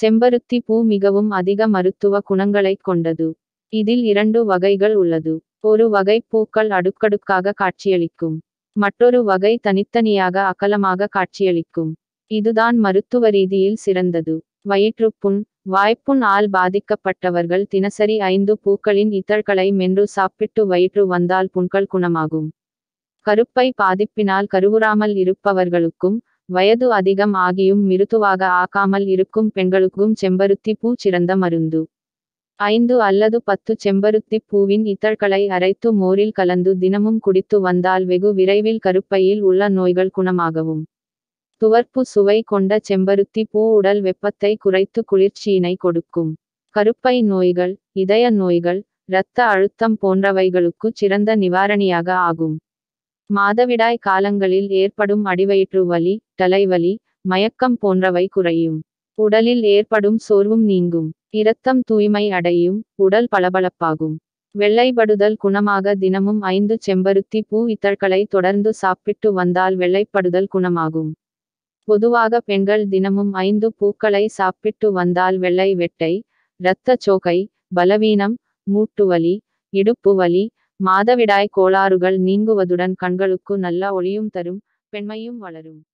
செம்பருத்தி பூ மிகவும் அதிக மருத்துவ குணங்களைக் கொண்டது இதில் இரண்டு வகைகள் உள்ளது ஒரு வகை பூக்கள் அடுக்கடுக்காக காட்சியளிக்கும் மற்றொரு வகை தனித்தனியாக அகலமாக காட்சியளிக்கும் இதுதான் மருத்துவ ரீதியில் சிறந்தது வயிற்றுப்புண் வாய்ப்புண் ஆல் பாதிக்கப்பட்டவர்கள் தினசரி ஐந்து பூக்களின் இதழ்களை மென்று சாப்பிட்டு வயிற்று வந்தால் புண்கள் குணமாகும் கருப்பை பாதிப்பினால் கருவுறாமல் இருப்பவர்களுக்கும் வயது அதிகம் ஆகியும் மிருதுவாக ஆக்காமல் இருக்கும் பெண்களுக்கும் செம்பருத்தி பூ சிறந்த மருந்து ஐந்து அல்லது பத்து செம்பருத்தி பூவின் இதழ்களை அரைத்து மோரில் கலந்து தினமும் குடித்து வந்தால் வெகு விரைவில் கருப்பையில் உள்ள நோய்கள் குணமாகவும் துவர்ப்பு சுவை கொண்ட செம்பருத்தி பூ உடல் வெப்பத்தை குறைத்து குளிர்ச்சியினை கொடுக்கும் கருப்பை நோய்கள் இதய நோய்கள் இரத்த அழுத்தம் போன்றவைகளுக்கு சிறந்த நிவாரணியாக ஆகும் மாதவிடாய் காலங்களில் ஏற்படும் அடிவயிற்று வலி தலைவலி மயக்கம் போன்றவை குறையும் உடலில் ஏற்படும் சோர்வும் நீங்கும் இரத்தம் தூய்மை அடையும் உடல் பளபளப்பாகும் வெள்ளைப்படுதல் குணமாக தினமும் ஐந்து செம்பருத்தி பூ இதழ்களை தொடர்ந்து சாப்பிட்டு வந்தால் வெள்ளைப்படுதல் குணமாகும் பொதுவாக பெண்கள் தினமும் ஐந்து பூக்களை சாப்பிட்டு வந்தால் வெள்ளை வெட்டை இரத்த சோகை பலவீனம் மூட்டுவலி இடுப்பு வலி மாதவிடாய் கோளாறுகள் நீங்குவதுடன் கண்களுக்கு நல்ல ஒளியும் தரும் பெண்மையும் வளரும்